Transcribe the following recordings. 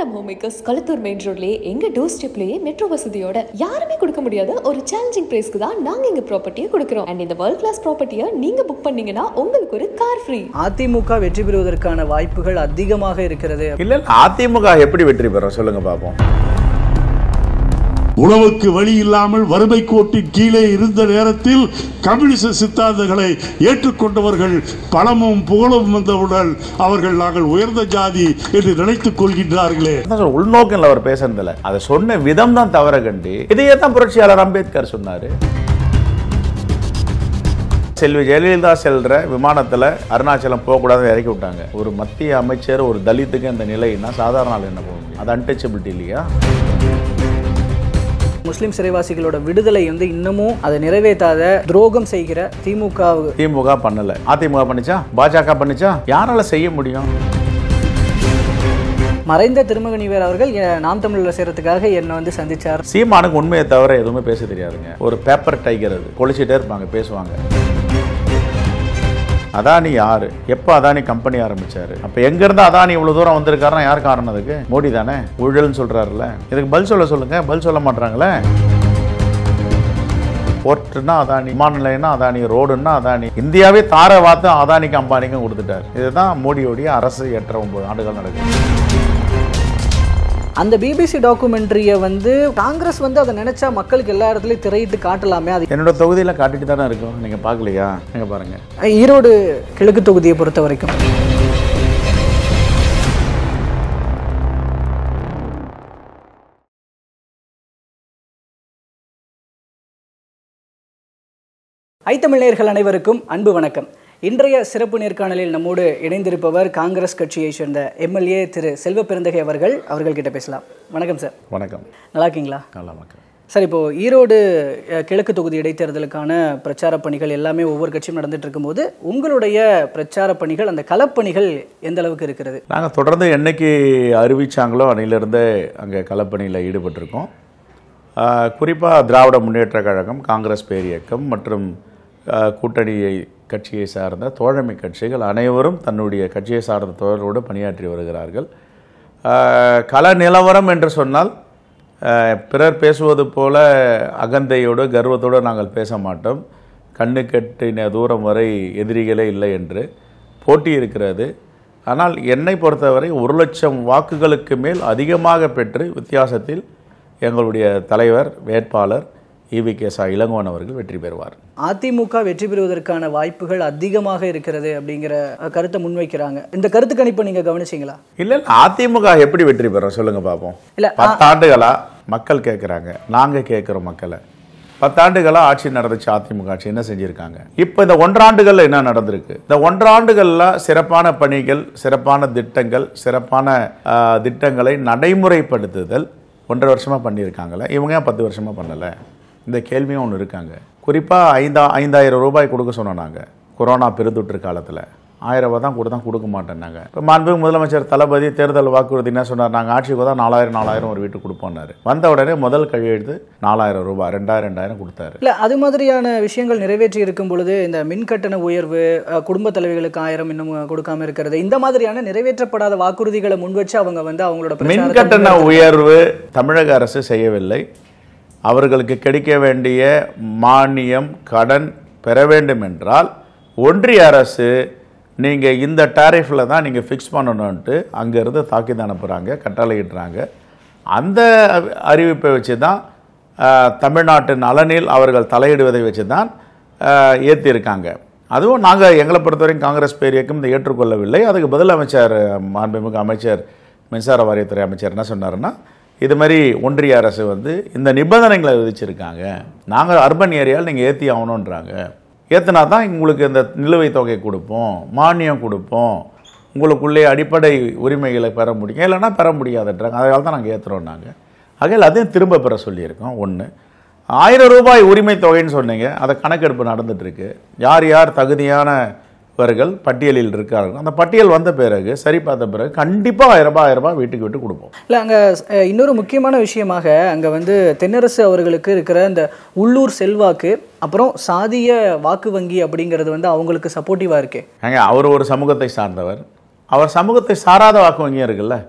Kerala homemakers Kalathur main ரோட்லயே எங்க door ஸ்டெப்லயே metro வசதியோட யாருமே கொடுக்க முடியாத ஒரு சேலஞ்சிங் பிரைஸ்க்கு தான் நாங்க எங்க ப்ராப்பர்ட்டியை கொடுக்குறோம் அண்ட் இந்த வேர்ல்ட் கிளாஸ் ப்ராப்பர்ட்டியை நீங்க புக் பண்ணீங்கன்னா உங்களுக்கு ஒரு கார் ஃப்ரீ அதிமுக வெற்றி பெறுவதற்கான வாய்ப்புகள் அதிகமாக இருக்கிறது இல்ல இல்ல, அதிமுக எப்படி வெற்றி பெறும் சொல்லுங்க பாப்போம் உணவுக்கு வழி இல்லாமல் வறுமை கோட்டின் கீழே இருந்த நேரத்தில் கம்யூனிச சித்தாந்தங்களை ஏற்றுக்கொண்டவர்கள் பணமும் புகழும் வந்தவுடன் அவர்கள் நாங்கள் உயர்ந்த ஜாதி என்று நினைத்துக் கொள்கின்றார்களே அதான் சொல்றேன், உள்நோக்கில் அவர் பேசுறதில்ல அதை சொன்ன விதம் தான் தவற கண்டு இதையே தான் புரட்சியாளர் அம்பேத்கர் சொன்னாரு செல்வி ஜெயலலிதா செல்ற விமானத்துல அருணாச்சலம் போகக்கூடாதுன்னு இறக்கி விட்டாங்க ஒரு மத்திய அமைச்சர் ஒரு தலித்துக்கு அந்த நிலைன்னா சாதாரண ஆள் என்ன போக முடியும் அது அன்டச்சபிலிட்டி இல்லையா முஸ்லிம் சிறைவாசிகளோட விடுதலை வந்து இன்னமும் அதை நிறைவேற்றாத துரோகம் செய்கிற திமுக திமுக பண்ணல அதிமுக பண்ணிச்சா பாஜக பண்ணிச்சா யாரால செய்ய முடியும் மறைந்த திருமகனிவர் அவர்கள் எ- நாம் தமிழில் சேர்றதுக்காக என்னை வந்து சந்திச்சார் சீமானுக்கு உண்மையை தவிர எதுவுமே பேச தெரியாதுங்க ஒரு பேப்பர் டைகர் அது பொழிச்சிட்டே இருப்பாங்க பேசுவாங்க அதானி யாரு எப்போ அதானி கம்பெனி ஆரம்பிச்சாரு அப்ப எங்க இருந்து அதானி இவ்வளவு தூரம் வந்திருக்காருன்னா யார் காரணம் அதுக்கு மோடி தானே ஊழல்னு சொல்றாருல்ல இதுக்கு பதில் சொல்ல சொல்லுங்க பதில் சொல்ல மாட்டாங்களே போர்ட்டுன்னா அதானி விமான நிலையம்னா அதானி ரோடுன்னா அதானி இந்தியாவே தார வாத்து அதானிக்கு அம்பானிக்கும் கொடுத்துட்டார் இதுதான் மோடியோடைய அரசு எட்டரை ஒன்பது ஆண்டுகள் நடக்குது அந்த பிபிசி டாக்குமெண்ட்ரியை வந்து காங்கிரஸ் வந்து அதை நினைச்சா மக்களுக்கு எல்லா இடத்துலையும் திரையிட்டு காட்டலாமே அது என்னோட தொகுதியில் காட்டிட்டு தானே இருக்கும் நீங்க பார்க்கலையா நீங்க பாருங்க ஈரோடு கிழக்கு தொகுதியை பொறுத்த வரைக்கும் ஐத்தமிழர்கள் அனைவருக்கும் அன்பு வணக்கம் இன்றைய சிறப்பு நேர்காணலில் நம்மோடு இணைந்திருப்பவர் காங்கிரஸ் கட்சியை சேர்ந்த எம்எல்ஏ திரு செல்வ பெருந்தகை அவர்கள் அவர்கள்கிட்ட பேசலாம் வணக்கம் சார் வணக்கம் நல்லா இருக்கீங்களா நல்லா வணக்கம் சார் இப்போ ஈரோடு அஹ், கிழக்கு தொகுதி இடைத்தேர்தலுக்கான பிரச்சார பணிகள் எல்லாமே ஒவ்வொரு கட்சியும் நடந்துட்டு இருக்கும்போது உங்களுடைய பிரச்சார பணிகள் அந்த களப்பணிகள் எந்த அளவுக்கு இருக்கிறது நாங்கள் தொடர்ந்து என்னைக்கு அறிவிச்சாங்களோ அன்னையிலிருந்தே அங்கே களப்பணியில் ஈடுபட்டிருக்கோம் குறிப்பாக திராவிட முன்னேற்ற கழகம் காங்கிரஸ் பேரியக்கம் மற்றும் ஆஹ், கூட்டணியை கட்சியை சார்ந்த தோழமை கட்சிகள் அனைவரும் தன்னுடைய கட்சியை சார்ந்த தோழரோடு பணியாற்றி வருகிறார்கள் ஆஹ், கள நிலவரம் என்று சொன்னால் ஆஹ், பிறர் பேசுவது போல அகந்தையோடு கர்வத்தோடு நாங்கள் பேச மாட்டோம் கண்ணு கட்டின தூரம் வரை எதிரிகளே இல்லை என்று போட்டி இருக்கிறது ஆனால் என்னை பொறுத்தவரை ஒரு லட்சம் வாக்குகளுக்கு மேல் அதிகமாக பெற்று வித்தியாசத்தில் எங்களுடைய தலைவர் வேட்பாளர் இவி கே சா இளங்கோவன் அவர்கள் வெற்றி பெறுவார் அதிமுக வெற்றி பெறுவதற்கான வாய்ப்புகள் அதிகமாக இருக்கிறது அப்படிங்கிற அஹ், கருத்தை முன்வைக்கிறாங்க இந்த கருத்து கணிப்பை நீங்க கவனிச்சீங்களா இல்லை இல்லை அதிமுக எப்படி வெற்றி பெறும் சொல்லுங்க பார்ப்போம் இல்ல, பத்தாண்டுகளா மக்கள் கேட்குறாங்க நாங்கள் கேட்குறோம் மக்களை பத்தாண்டுகளா ஆட்சி நடந்துச்சு அதிமுக ஆட்சி என்ன செஞ்சிருக்காங்க இப்போ இந்த ஒன்றாண்டுகள்ல என்ன நடந்திருக்கு இந்த ஒன்றாண்டுகள்ல சிறப்பான பணிகள் சிறப்பான திட்டங்கள் சிறப்பான ஆ, திட்டங்களை நடைமுறைப்படுத்துதல் ஒன்றரை வருஷமா பண்ணியிருக்காங்களே இவங்க ஏன் பத்து வருஷமா பண்ணல இந்த கேள்வியும் ஒன்று இருக்காங்க குறிப்பாக ஐந்தா ஐந்தாயிரம் ரூபாய் கொடுக்க சொன்னோம் நாங்கள் கொரோனா பெருந்தொற்று காலத்தில் ஆயிரம் ரூபாய் தான் கொடுத்தா கொடுக்க மாட்டேன்னாங்க இப்போ மாண்பு முதலமைச்சர் தளபதி தேர்தல் வாக்குறுதி என்ன சொன்னார் நாங்கள் ஆட்சிக்கு தான் நாலாயிரம் நாலாயிரம் ஒரு வீட்டுக்கு கொடுப்போம்னாரு வந்த உடனே முதல் கையெழுத்து நாலாயிரம் ரூபாய் ரெண்டாயிரம் ரெண்டாயிரம் கொடுத்தாரு இல்ல அது மாதிரியான விஷயங்கள் நிறைவேற்றி இருக்கும் பொழுது இந்த மின் கட்டண உயர்வு அஹ், குடும்ப தலைவிகளுக்கு ஆயிரம் இன்னும் கொடுக்காம இருக்கிறது இந்த மாதிரியான நிறைவேற்றப்படாத வாக்குறுதிகளை முன்வச்சு அவங்க வந்து அவங்களோட மின் பிரச்சாரத்தை கட்டண உயர்வு தமிழக அரசு செய்யவில்லை அவர்களுக்கு கிடைக்க வேண்டிய மானியம் கடன் பெற வேண்டும் என்றால் ஒன்றிய அரசு நீங்கள் இந்த டாரிஃபில் தான் நீங்கள் ஃபிக்ஸ் பண்ணணுன்ட்டு அங்கேருந்து தாக்கீது அனுப்புகிறாங்க கட்டளையிடுறாங்க அந்த அறிவிப்பை வச்சு தான் ஆஹ், தமிழ்நாட்டு நலனில் அவர்கள் தலையிடுவதை வச்சு தான் ஏற்றிருக்காங்க அதுவும் நாங்கள் எங்களை பொறுத்தவரைக்கும் காங்கிரஸ் பேரியக்கம் இதை ஏற்றுக்கொள்ளவில்லை அதுக்கு பதில் அமைச்சர் மாண்புமிகு அமைச்சர் மின்சார வாரியத்துறை அமைச்சர் என்ன சொன்னாருன்னா இது மாதிரி ஒன்றிய அரசு வந்து இந்த நிபந்தனைகளை விதிச்சிருக்காங்க நாங்கள் அர்பன் ஏரியாவில் நீங்கள் ஏற்றி ஆகணுன்றாங்க ஏற்றினா தான் உங்களுக்கு இந்த நிலுவைத் தொகை கொடுப்போம் மானியம் கொடுப்போம் உங்களுக்குள்ளே அடிப்படை உரிமைகளை பெற முடியும் இல்லைன்னா பெற முடியாதுன்றாங்க அதனால தான் நாங்கள் ஏற்றுறோம் நாங்கள் ஆகையால் அதையும் திரும்ப பெற சொல்லியிருக்கோம் ஒன்று ஆயிரம் ரூபாய் உரிமை தொகைன்னு சொன்னீங்க அதை கணக்கெடுப்பு நடந்துட்டு இருக்கு யார் யார் தகுதியானவர்கள் பட்டியலில் இருக்கார்கள் அந்த பட்டியல் வந்த பிறகு சரி பார்த்த பிறகு கண்டிப்பாக ஆயிரம் ரூபாய் ஆயிரம் ரூபாய் வீட்டுக்கு விட்டு கொடுப்போம் இல்லை அங்கே இன்னொரு முக்கியமான விஷயமாக அங்கே வந்து தென்னரசு அவர்களுக்கு இருக்கிற இந்த உள்ளூர் செல்வாக்கு அப்புறம் சாதிய வாக்கு வங்கி அப்படிங்கிறது வந்து அவங்களுக்கு சப்போர்ட்டிவாக இருக்கே ஏங்க அவர் ஒரு சமூகத்தை சார்ந்தவர் அவர் சமூகத்தை சாராத வாக்கு வங்கியும் இருக்குல்ல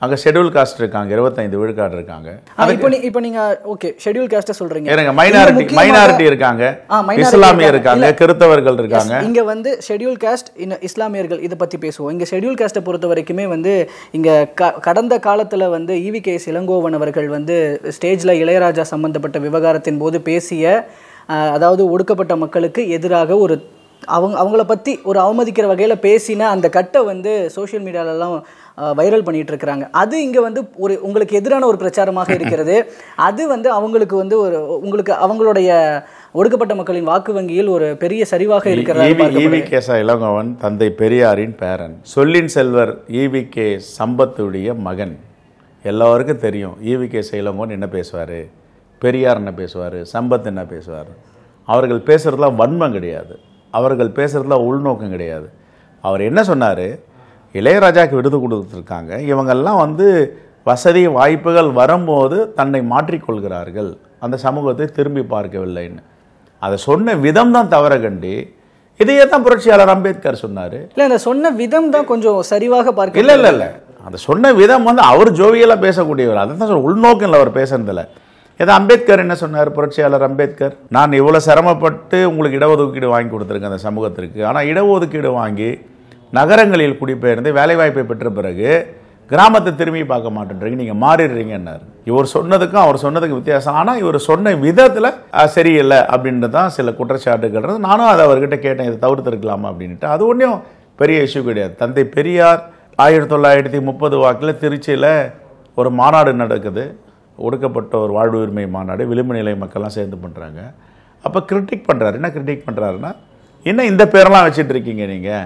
அங்கே ஷெட்யூல் காஸ்ட் இருக்காங்க இருபத்தைந்து விழுக்காடு இருக்காங்க ஆ, இப்போ நீ இப்போ நீங்க ஓகே ஷெட்யூல் காஸ்ட்டை சொல்றீங்க இருங்க இங்க மைனாரிட்டி முக்கியமாக- மைனாரிட்டி இருக்காங்க ஆ, minority இஸ்லாமிய இருக்காங்க. இருக்காங்க இல்ல. கிறித்தவர்கள் இருக்காங்க Yes, இங்க வந்து ஷெட்யூல் காஸ்ட் இன்னும் இஸ்லாமியர்கள் இதை பத்தி பேசுவோம் இங்க ஷெட்யூல் காஸ்ட்டை பொறுத்த வரைக்குமே வந்து இங்க க- கடந்த காலத்துல வந்து ஈவி கே இளங்கோவன் அவர்கள் வந்து ஸ்டேஜ்ல இளையராஜா சம்பந்தப்பட்ட விவகாரத்தின் போது பேசிய அஹ், அதாவது ஒடுக்கப்பட்ட மக்களுக்கு எதிராக ஒரு அவங்க அவங்கள பத்தி ஒரு அவமதிக்கிற வகையில பேசின அந்த கட்டை வந்து சோஷியல் மீடியாலலாம் வைரல் பண்ணிட்டு இருக்கிறாங்க அது இங்க வந்து ஒரு உங்களுக்கு எதிரான ஒரு பிரச்சாரமாக இருக்கிறது அது வந்து அவங்களுக்கு வந்து ஒரு உங்களுக்கு அவங்களுடைய ஒடுக்கப்பட்ட மக்களின் வாக்கு வங்கியில் ஒரு பெரிய சரிவாக இருக்கிறதா ஈவி ஈவி பார்க்கப்படுது. கேசா இளங்கோவன் தந்தை பெரியாரின் பேரன் சொல்லின் செல்வர் ஈவி கே சம்பத்துடைய மகன் எல்லாருக்கும் தெரியும் ஈவி கே இளங்கோவன் என்ன பேசுவார் பெரியார் என்ன பேசுவார் சம்பத் என்ன பேசுவார் அவர்கள் பேசுகிறதுல வன்மம் கிடையாது அவர்கள் பேசுகிறதுல உள்நோக்கம் கிடையாது அவர் என்ன சொன்னார் இளையராஜாக்கு விருது கொடுத்துருக்காங்க இவங்கெல்லாம் வந்து வசதி வாய்ப்புகள் வரும்போது தன்னை மாற்றிக்கொள்கிறார்கள் அந்த சமூகத்தை திரும்பி பார்க்கவில்லைன்னு அதை சொன்ன விதம் தான் தவற கண்டி இதையே தான் புரட்சியாளர் அம்பேத்கர் சொன்னார் இல்ல இந்த சொன்ன விதம் தான் கொஞ்சம் சரிவாக பார்க்க இல்லை இல்லை இல்லை அந்த சொன்ன விதம் வந்து அவர் ஜோவியலாக பேசக்கூடியவர் அதை தான் சொல்ற உள்நோக்கம் இல்லை அவர் பேசுறதில்ல ஏதோ அம்பேத்கர் என்ன சொன்னார் புரட்சியாளர் அம்பேத்கர் நான் இவ்வளோ சிரமப்பட்டு உங்களுக்கு இடஒதுக்கீடு வாங்கி கொடுத்துருக்கேன் அந்த சமூகத்திற்கு ஆனால் இடஒதுக்கீடு வாங்கி நகரங்களில் குடிபெயர்ந்து வேலைவாய்ப்பை பெற்ற பிறகு கிராமத்தை திரும்பி பார்க்க மாட்டேன்றீங்க நீங்கள் மாறிடுறீங்கன்னாரு இவர் சொன்னதுக்கும் அவர் சொன்னதுக்கு வித்தியாசம் ஆனால் இவர் சொன்ன விதத்தில் சரியில்லை அப்படின்றது தான் சில குற்றச்சாட்டுகள் இருந்தது. நானும் அதை அவர்கிட்ட கேட்டேன் இதை தவிர்த்திருக்கலாமா அப்படின்ட்டு அது ஒன்றும் பெரிய இஷ்யூ கிடையாது தந்தை பெரியார் ஆயிரத்தி தொள்ளாயிரத்தி முப்பது வாக்கில் திருச்சியில் ஒரு மாநாடு நடக்குது ஒடுக்கப்பட்ட ஒரு வாழ்வு உரிமை மாநாடு விளிம்பு நிலை மக்கள்லாம் சேர்ந்து பண்ணுறாங்க அப்போ கிரிட்டிக் பண்ணுறாரு என்ன கிரிட்டிக் பண்ணுறாருன்னா என்ன இந்த பேரெல்லாம் வச்சிட்டு இருக்கீங்க நீங்கள்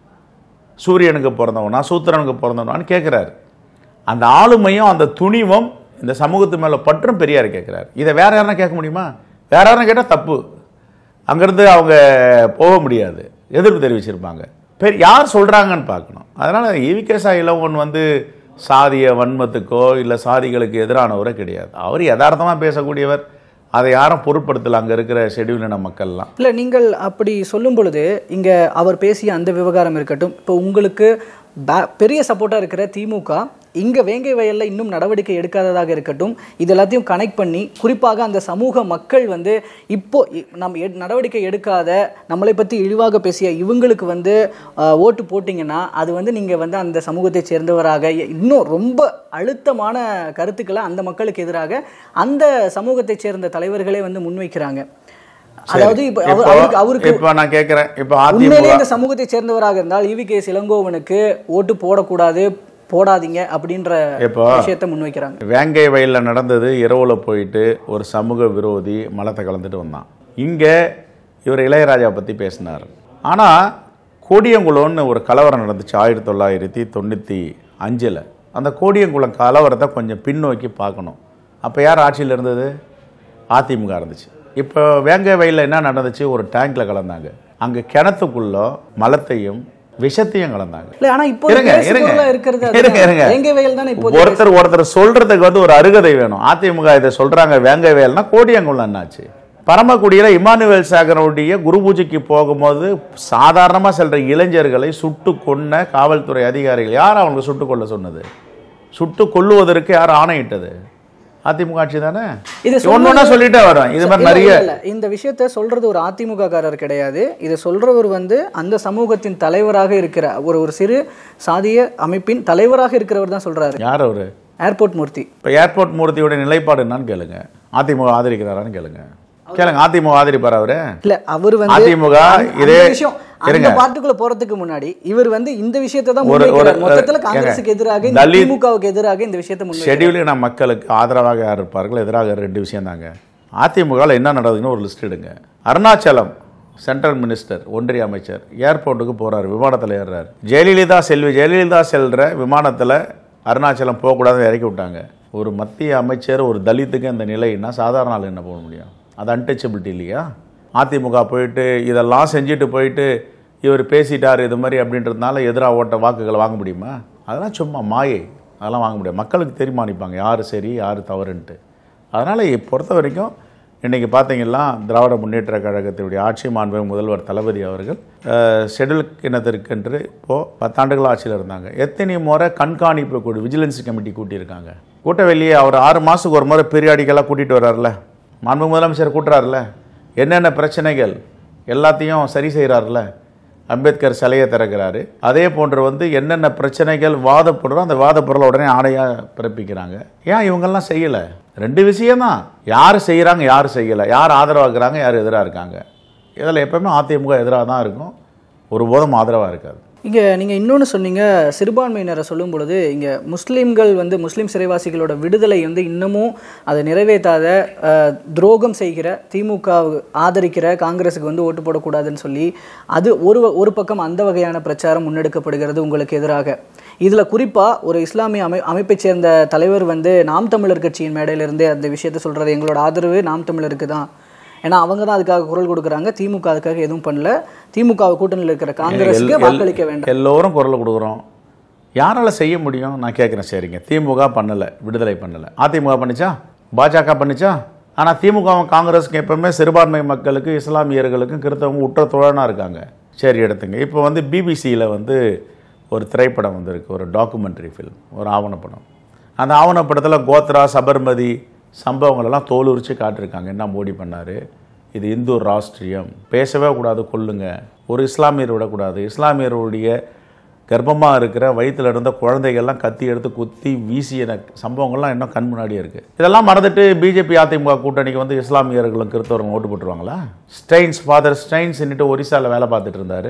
சூரியனுக்கு பிறந்தவனா சூத்திரனுக்கு பிறந்தவனான்னு கேட்குறாரு அந்த ஆளுமையும் அந்த துணிவும் இந்த சமூகத்து மேலே பற்றும் பெரியார் கேட்குறாரு இதை வேற யாரும் கேட்க முடியுமா வேற யாரும் கேட்டால் தப்பு அங்கேருந்து அவங்க போக முடியாது எதிர்ப்பு தெரிவிச்சிருப்பாங்க பெரிய யார் சொல்கிறாங்கன்னு பார்க்கணும் அதனால் ஈவிகேசா இளவன் வந்து சாதிய வன்மத்துக்கோ இல்லை சாதிகளுக்கு எதிரானவரோ கிடையாது அவர் யதார்த்தமாக பேசக்கூடியவர் அதை யாரும் பொருட்படுத்தல அங்கே இருக்கிற ஷெட்யூல் இன மக்கள்லாம் இல்ல நீங்கள் அப்படி சொல்லும் பொழுது இங்க அவர் பேசிய அந்த விவகாரம் இருக்கட்டும் இப்போ உங்களுக்கு பே- பெரிய சப்போர்ட்டா இருக்கிற திமுக இங்க வேங்கை வயல்ல இன்னும் நடவடிக்கை எடுக்காததாக இருக்கட்டும் இது எல்லாத்தையும் கனெக்ட் பண்ணி குறிப்பாக அந்த சமூக மக்கள் வந்து இப்போ இ- நம்ம எட்- நடவடிக்கை எடுக்காத நம்மளை பத்தி இழிவாக பேசிய இவங்களுக்கு வந்து ஆஹ், ஓட்டு போட்டிங்கன்னா அது வந்து நீங்க வந்து அந்த சமூகத்தை சேர்ந்தவராக இ- இன்னும் ரொம்ப அழுத்தமான கருத்துக்களை அந்த மக்களுக்கு எதிராக அந்த சமூகத்தை சேர்ந்த தலைவர்களே வந்து முன்வைக்கிறாங்க அதாவது இப்போ அவர்- இப்போ- அவருக்கு அவருக்கு இப்போ நான் கேட்குறேன் இப்போ உண்மையிலேயே அதிமுக இந்த சமூகத்தை சேர்ந்தவராக இருந்தால் ஈவி கே இளங்கோவனுக்கு ஓட்டு போடக்கூடாது போடாதீங்க அப்படின்ற இப்போ விஷயத்தை முன்வைக்கிறாங்க வேங்கை வயலில் நடந்தது இரவுல போயிட்டு ஒரு சமூக விரோதி மலத்தை கலந்துட்டு வந்தான் இங்கே இவர் இளையராஜா பற்றி பேசினார் ஆனால் கோடியங்குளம்னு ஒரு கலவரம் நடந்துச்சு ஆயிரத்தி தொள்ளாயிரத்தி தொண்ணூற்றி அஞ்சில் அந்த கோடியங்குளம் கலவரத்தை கொஞ்சம் பின்னோக்கி பார்க்கணும் அப்போ யார் ஆட்சியில் இருந்தது அதிமுக இருந்துச்சு இப்போ வேங்கை வயலில் என்ன நடந்துச்சு ஒரு டேங்க்ல கலந்தாங்க அங்கே கிணத்துக்குள்ள மலத்தையும் விஷத்தையும் கலந்தாங்க இல்ல ஆனா இப்போ இருங்க, பேசு இருங்க. பொருளா இருக்கிறது இருங்க, அதுதான். இருங்க. வேங்கை வயல் தானே இப்போ ஒருத்தர் ஒருத்தர் சொல்றதுக்கு வந்து ஒரு அருகதை வேணும் அதிமுக இதை சொல்றாங்க வேங்க வேல்னா கோடியங்குளம் என்னாச்சு பரமக்குடியில இமானுவேல் சாகரனுடைய குரு பூஜைக்கு போகும்போது சாதாரணமா செல்ற இளைஞர்களை சுட்டு கொன்ன காவல்துறை அதிகாரிகள் யார் அவங்களுக்கு சுட்டு கொள்ள சொன்னது சுட்டு கொல்லுவதற்கு யார் ஆணையிட்டது அதிமுக ஆட்சி தானே இது ஒன்று ஒன்றா சொல்லிட்டே வரோம் இது மாதிரி இல்ல, நிறைய இல்ல, இல்ல. இந்த விஷயத்த சொல்றது ஒரு அதிமுக காரர் கிடையாது இதை சொல்றவர் வந்து அந்த சமூகத்தின் தலைவராக இருக்கிற ஒரு ஒரு சிறு சாதிய அமைப்பின் தலைவராக இருக்கிறவர் தான் சொல்றாரு யார் அவரு ஏர்போர்ட் மூர்த்தி இப்போ ஏர்போர்ட் மூர்த்தியோட நிலைப்பாடு என்னன்னு கேளுங்க அதிமுக ஆதரிக்கிறாரான்னு கேளுங்க கேளுங்க அதிமுக ஆதரிப்பார் அவரு இல்ல அவர் வந்து அதிமுக அந்த- இதே அந்த விஷயம் அந்த இருங்க. பார்ட்டுக்குள்ள போறதுக்கு முன்னாடி இவர் வந்து இந்த விஷயத்தை தான் ஒரு- முன்வைக்கிறார் ஒரு- மொத்தத்துல ஏங்க, காங்கிரஸுக்கு எதிராக இந்த தலித் திமுகவுக்கு எதிராக இந்த விஷயத்தை முன்வைக்கிறார் ஷெட்யூல் இன மக்களுக்கு ஆதரவாக யார் இருப்பார்கள் எதிராக ரெண்டு விஷயம் தாங்க அதிமுகவில் என்ன நடக்குதுன்னு ஒரு லிஸ்ட் எடுங்க அருணாச்சலம் சென்ட்ரல் மினிஸ்டர் ஒன்றிய அமைச்சர் ஏர்போர்ட்டுக்கு போறாரு விமானத்தில் ஏறுறாரு ஜெயலலிதா செல்வி ஜெயலலிதா செல்ற விமானத்தில் அருணாச்சலம் போகக்கூடாதுன்னு இறக்கி விட்டாங்க ஒரு மத்திய அமைச்சர் ஒரு தலித்துக்கு அந்த நிலைன்னா சாதாரண ஆள் என்ன போக முடியும் அது அன்டச்சபிலிட்டி இல்லையா அதிமுக போயிட்டு இதெல்லாம் செஞ்சுட்டு போயிட்டு இவர் பேசிட்டார் இது மாதிரி அப்படின்றதுனால எதிராக ஓட்ட வாக்குகளை வாங்க முடியுமா அதெல்லாம் சும்மா மாயை அதெல்லாம் வாங்க முடியாது மக்களுக்கு தீர்மானிப்பாங்க யார் சரி யார் தவறுன்ட்டு அதனால் பொறுத்த வரைக்கும் இன்றைக்கி பார்த்தீங்கன்னா திராவிட முன்னேற்ற கழகத்தினுடைய ஆட்சி மாண்பு முதல்வர் தளபதி அவர்கள் அஹ், ஷெட்யூல் இனத்திற்கென்று இப்போது பத்தாண்டுகள் ஆட்சியில் இருந்தாங்க எத்தனை முறை கண்காணிப்பு குழு விஜிலன்ஸ் கமிட்டி கூட்டியிருக்காங்க கூட்ட வெளியே அவர் ஆறு மாதத்துக்கு ஒரு முறை பீரியாடிக்கலாக கூட்டிகிட்டு வர்றாருல மாண்பு முதலமைச்சர் கூட்டுறாருல என்னென்ன பிரச்சனைகள் எல்லாத்தையும் சரி செய்கிறாருல அம்பேத்கர் சிலையை திறக்கிறாரு அதே போன்று வந்து என்னென்ன பிரச்சனைகள் வாதப்படுறோம் அந்த வாதப்பொருளை உடனே ஆணையாக பிறப்பிக்கிறாங்க ஏன் இவங்கெல்லாம் செய்யலை ரெண்டு விஷயம்தான் யார் செய்கிறாங்க யார் செய்யலை யார் ஆதரவாக்குறாங்க யார் எதிராக இருக்காங்க இதில் எப்பவுமே அதிமுக எதிராக தான் இருக்கும் ஒருபோதும் ஆதரவாக இருக்காது இங்கே நீங்கள் இன்னொன்று சொன்னீங்க சிறுபான்மையினரை சொல்லும் பொழுது இங்கே முஸ்லீம்கள் வந்து முஸ்லீம் சிறைவாசிகளோட விடுதலை வந்து இன்னமும் அதை நிறைவேற்றாத அஹ், துரோகம் செய்கிற திமுக ஆதரிக்கிற காங்கிரஸுக்கு வந்து ஓட்டு போடக்கூடாதுன்னு சொல்லி அது ஒரு வ- ஒரு பக்கம் அந்த வகையான பிரச்சாரம் முன்னெடுக்கப்படுகிறது உங்களுக்கு எதிராக இதில் குறிப்பாக ஒரு இஸ்லாமிய அமை அமைப்பைச் சேர்ந்த தலைவர் வந்து நாம் தமிழர் கட்சியின் மேடையிலிருந்தே அந்த விஷயத்தை சொல்கிறது எங்களோட ஆதரவு நாம் தமிழருக்கு தான் ஏன்னா அவங்க தான் அதுக்காக குரல் கொடுக்குறாங்க திமுக அதுக்காக எதுவும் பண்ணல திமுக கூட்டணியில் இருக்கிற காங்கிரஸுக்கு எல்- எல்- வாக்களிக்க வேண்டாம் எல்லோரும் குரல் கொடுக்குறோம் யாரால் செய்ய முடியும் நான் கேட்குறேன் சரிங்க திமுக பண்ணலை விடுதலை பண்ணலை அதிமுக பண்ணிச்சா பாஜக பண்ணிச்சா ஆனால் திமுகவும் காங்கிரஸுக்கு எப்பவுமே சிறுபான்மை மக்களுக்கு இஸ்லாமியர்களுக்கும் கிறிஸ்தவங்க உற்ற தோழனாக இருக்காங்க சரி எடுத்துங்க இப்போ வந்து பிபிசியில் வந்து ஒரு திரைப்படம் வந்திருக்கு ஒரு டாக்குமெண்ட்ரி ஃபில்ம் ஒரு ஆவணப்படம் அந்த ஆவணப்படத்தில் கோத்ரா சபர்மதி சம்பவங்கள் எல்லாம் தோல் உரிச்சு காட்டிருக்காங்க என்ன மோடி பண்ணார் இது இந்து ராஷ்ட்ரியம் பேசவே கூடாது கொல்லுங்க ஒரு இஸ்லாமியர் விடக்கூடாது இஸ்லாமியருடைய கர்ப்பமாக இருக்கிற வயித்துல இருந்த குழந்தைகள்லாம் கத்தி எடுத்து குத்தி வீசிய சம்பவங்கள்லாம் இன்னும் கண் முன்னாடியே இருக்குது இதெல்லாம் மறந்துட்டு பிஜேபி அதிமுக கூட்டணிக்கு வந்து இஸ்லாமியர்களும் கிறிஸ்தவர்களும் ஓட்டு போட்டுருவாங்களா ஸ்டெயின்ஸ் ஃபாதர் ஸ்டெயின்ஸ்ன்னுட்டு ஒரிசாவில் வேலை பார்த்துட்டு இருந்தார்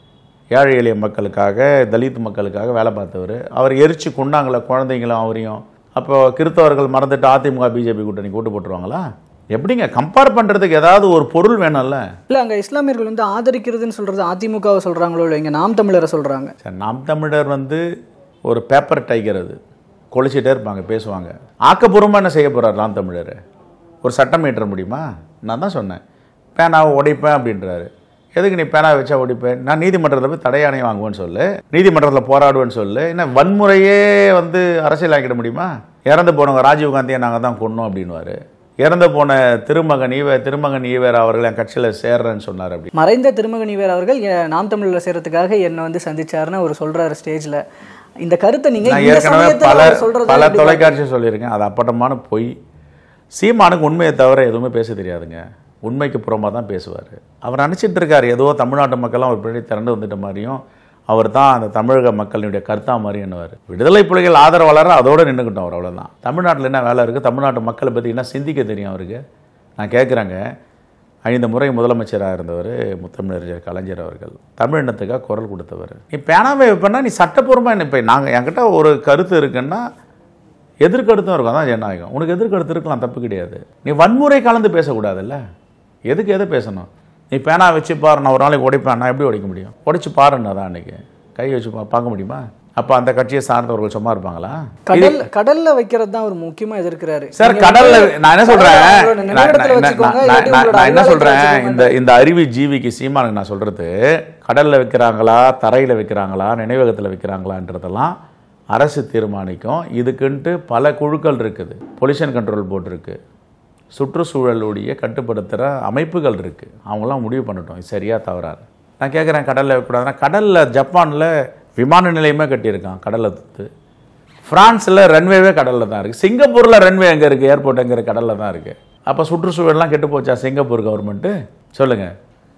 ஏழை எளிய மக்களுக்காக தலித் மக்களுக்காக வேலை பார்த்தவர் அவர் எரிச்சு கொண்டாங்களே குழந்தைங்களும் அவரையும் அப்போ கிறிஸ்தவர்கள் மறந்துட்டு அதிமுக பிஜேபி கூட்டணி ஓட்டு போட்டுருவாங்களா எப்படிங்க கம்பேர் பண்ணுறதுக்கு ஏதாவது ஒரு பொருள் வேணும்ல இல்லை அங்கே இஸ்லாமியர்கள் வந்து ஆதரிக்கிறதுன்னு சொல்கிறது அதிமுகவை சொல்கிறாங்களோ இல்லை இங்கே நாம் தமிழரை சொல்கிறாங்க சரி நாம் தமிழர் வந்து ஒரு பேப்பர் டைகர் அது கொளிச்சிட்டே இருப்பாங்க பேசுவாங்க ஆக்கப்பூர்வமாக என்ன செய்ய போகிறார் நாம் தமிழர் ஒரு சட்டம் இயற்ற முடியுமா நான் தான் சொன்னேன் பேனாவை உடைப்பேன் அப்படின்றாரு எதுக்கு நீ பேனா வச்சா உடைப்பேன் நான் நீதிமன்றத்தில் போய் தடையாணை வாங்குவேன்னு சொல்லு நீதிமன்றத்தில் போராடுவேன்னு சொல்லு என்ன வன்முறையே வந்து அரசியல் ஆக்கிட முடியுமா இறந்து போனவங்க ராஜீவ் காந்தியை நாங்கள் தான் கொன்னோம் அப்படின்வாரு இறந்து போன திருமகன் ஈவே திருமகன் ஈவேர் அவர்கள் என் கட்சியில் சேர்றேன்னு சொன்னார் அப்படி மறைந்த திருமகன் இவர் அவர்கள் எ- நாம் தமிழில் சேர்றதுக்காக என்னை வந்து சந்திச்சாருன்னு அவர் சொல்கிறாரு ஸ்டேஜில் இந்த கருத்தை நீங்கள் நான் இந்த ஏற்கனவே சமயத்தில் பல அவர் சொல்றது பல எப்படி தொலைக்காட்சி சொல்லியிருக்கேன் அது அப்பட்டமான பொய் சீமானுக்கு உண்மையை தவிர எதுவுமே பேச தெரியாதுங்க உண்மைக்கு புறமாக தான் பேசுவார் அவர் நினச்சிட்டு இருக்காரு ஏதோ தமிழ்நாட்டு மக்கள்லாம் அவர் பின்னாடி திரண்டு வந்துட்ட மாதிரியும் அவர் தான் அந்த தமிழக மக்களினுடைய கருத்தா மாதிரி என்னவார் விடுதலை புலிகள் ஆதரவாளர் அதோடு நின்றுக்கிட்டோம் அவர் அவ்வளோதான் தமிழ்நாட்டில் என்ன வேலை இருக்குது தமிழ்நாட்டு மக்களை பற்றி என்ன சிந்திக்க தெரியும் அவருக்கு நான் கேட்குறேங்க ஐந்து முறை முதலமைச்சராக இருந்தவர் முத்தமிழறிஞர் கலைஞர் அவர்கள் தமிழினத்துக்காக குரல் கொடுத்தவர் நீ பேனாவே வைப்பேன்னா நீ சட்டப்பூர்வமாக என்ன இப்போ நாங்கள் என்கிட்ட ஒரு கருத்து இருக்குன்னா எதிர்கருத்தும் இருக்கும் அதான் ஜனநாயகம் உனக்கு எதிர்கருத்து இருக்கலாம் தப்பு கிடையாது நீ வன்முறை கலந்து பேசக்கூடாதுல்ல எதுக்கு எதை பேசணும் நீ பேனா வச்சு பாரு நான் ஒரு நாளைக்கு உடைப்பேன் நான் எப்படி உடைக்க முடியும் உடைச்சு பாருன்னா தான் அன்னைக்கு கை வச்சு பா பார்க்க முடியுமா அப்போ அந்த கட்சியை சார்ந்தவர்கள் சும்மா இருப்பாங்களா கடல் கடல்ல வைக்கிறது தான் அவர் முக்கியமா எதிர்க்கிறாரு சார் நீங்க கடல்ல வந்து நான் என்ன சொல்றேன் கடல்ல உங்களோட நான் நினைவிடத்துல நான் வச்சுக்கோங்க, நான் இல்லாட்டி நான் உங்களோட நான் என்ன அலுவலகத்துல சொல்றேன் வச்சுக்கோங்க. இந்த இந்த அறிவி ஜீவிக்கு சீமானுக்கு நான் சொல்றது கடல்ல வைக்கிறாங்களா தரையில வைக்கிறாங்களா நினைவகத்துல வைக்கிறாங்களான்றதெல்லாம் அரசு தீர்மானிக்கும் இதுக்குன்ட்டு பல குழுக்கள் இருக்குது பொல்யூஷன் கண்ட்ரோல் போர்டு இருக்கு சுற்றுச்சூழலுடைய கட்டுப்படுத்துகிற அமைப்புகள் இருக்குது அவங்களாம் முடிவு பண்ணட்டும் இது சரியா தவறாது நான் கேட்குறேன் கடலில் வைக்கக்கூடாதுன்னா கடலில் ஜப்பானில் விமான நிலையமே கட்டியிருக்கான் கடலில் தூத்து ஃப்ரான்ஸில் ரன்வேவே கடலில் தான் இருக்குது சிங்கப்பூரில் ரன்வே எங்கே இருக்குது ஏர்போர்ட் எங்கே இருக்குது கடலில் தான் இருக்குது அப்போ சுற்றுச்சூழல்லாம் கெட்டு போச்சா சிங்கப்பூர் கவர்மெண்ட்டு சொல்லுங்கள்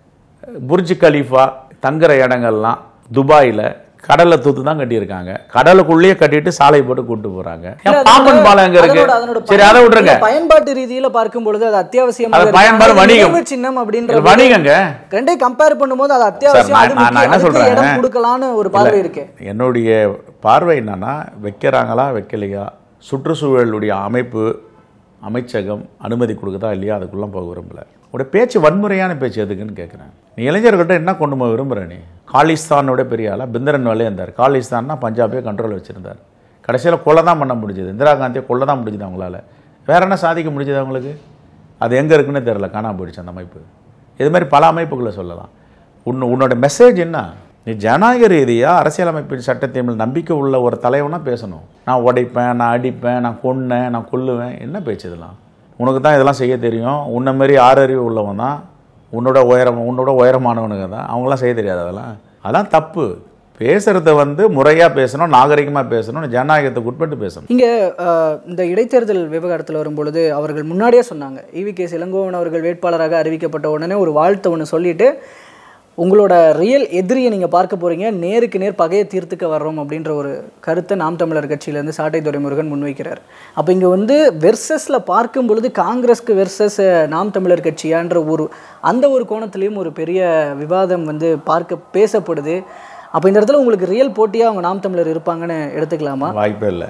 புர்ஜ் கலீஃபா தங்குற இடங்கள்லாம் துபாயில் கடலை தூத்து தான் கட்டியிருக்காங்க கடலுக்குள்ளேயே கட்டிட்டு சாலை போட்டு கூட்டு போகிறாங்க இல்ல, பாம்பன் அதனோட- பாலம் எங்கே இருக்கு அதனோட- அதனோட சரி அதை விட்டுருங்க இல்ல, பயன்பாட்டு ரீதியில பார்க்கும் பொழுது அது அத்தியாவசியமாக அது இருக்கு. பயன்பாடு ஆனா, வணிகம். நினைவு சின்னம் அப்படின்ற இது வணிகங்க ரெண்டே கம்பேர் பண்ணும்போது அது அத்தியாவசியம் நான்- அது நான் நான் முக்கியம். என்ன அதுக்கு சொல்றேன்? இடம் கொடுக்கலான்னு ஒரு பார்வை இருக்கு என்னுடைய பார்வை என்னன்னா வைக்கிறாங்களா வைக்கலையா சுற்றுச்சூழலுடைய அமைப்பு அமைச்சகம் அனுமதி கொடுக்குதா இல்லையா அதுக்குள்ளே போக விரும்பல உடைய பேச்சு வன்முறையான பேச்சு எதுக்குன்னு கேட்குறேன் நீ இளைஞர்கள்ட்ட என்ன கொண்டு போக விரும்புகிற நீ காலிஸ்தானோட பெரிய ஆளா பிந்தரன் வேலையே இருந்தார் காலிஸ்தான்னா பஞ்சாபே கண்ட்ரோல் வச்சுருந்தார் கடைசியில் கொலை தான் பண்ண முடிஞ்சது இந்திரா காந்தியை கொலை தான் முடிஞ்சது அவங்களால வேற என்ன சாதிக்க முடிஞ்சது அவங்களுக்கு அது எங்கே இருக்குன்னு தெரியல காணாம போயிடுச்சு அந்த அமைப்பு இது மாதிரி பல அமைப்புகளை சொல்லலாம் உன்னு உன்னோட மெசேஜ் என்ன நீ ஜனநாயக ரீதியாக அரசியலமைப்பின் சட்டத்தின் மேல் நம்பிக்கை உள்ள ஒரு தலைவனா பேசணும் நான் உடைப்பேன் நான் அடிப்பேன் நான் கொன்னேன் நான் கொல்லுவேன் என்ன பேச்சு இதெல்லாம் உனக்கு தான் இதெல்லாம் செய்ய தெரியும் உன்னை மாரி ஆறறிவு உள்ளவன் தான் உன்னோட உயரம் உன்னோட உயரமானவனுங்க தான் அவங்களாம் செய்ய தெரியாது அதெல்லாம் அதெல்லாம் தப்பு பேசுகிறத வந்து முறையாக பேசணும் நாகரிகமாக பேசணும் ஜனநாயகத்துக்கு உட்பட்டு பேசணும் இங்கே இந்த இடைத்தேர்தல் விவகாரத்தில் வரும்பொழுது அவர்கள் முன்னாடியே சொன்னாங்க இவி கே இளங்கோவன் அவர்கள் வேட்பாளராக அறிவிக்கப்பட்ட உடனே ஒரு வாழ்த்து ஒன்று சொல்லிட்டு உங்களோட ரியல் எதிரியை நீங்கள் பார்க்க போகிறீங்க நேருக்கு நேர் பகையை தீர்த்துக்க வர்றோம் அப்படின்ற ஒரு கருத்தை நாம் தமிழர் கட்சியிலேருந்து சாட்டை துரைமுருகன் முன்வைக்கிறார் அப்போ இங்கே வந்து வெர்சஸில் பார்க்கும் பொழுது காங்கிரஸ்க்கு வெர்சஸ் நாம் தமிழர் கட்சியான்ற ஒரு அந்த ஒரு கோணத்துலேயும் ஒரு பெரிய விவாதம் வந்து பார்க்க பேசப்படுது அப்போ இந்த இடத்துல உங்களுக்கு ரியல் போட்டியாக அவங்க நாம் தமிழர் இருப்பாங்கன்னு எடுத்துக்கலாமா வாய்ப்பே இல்லை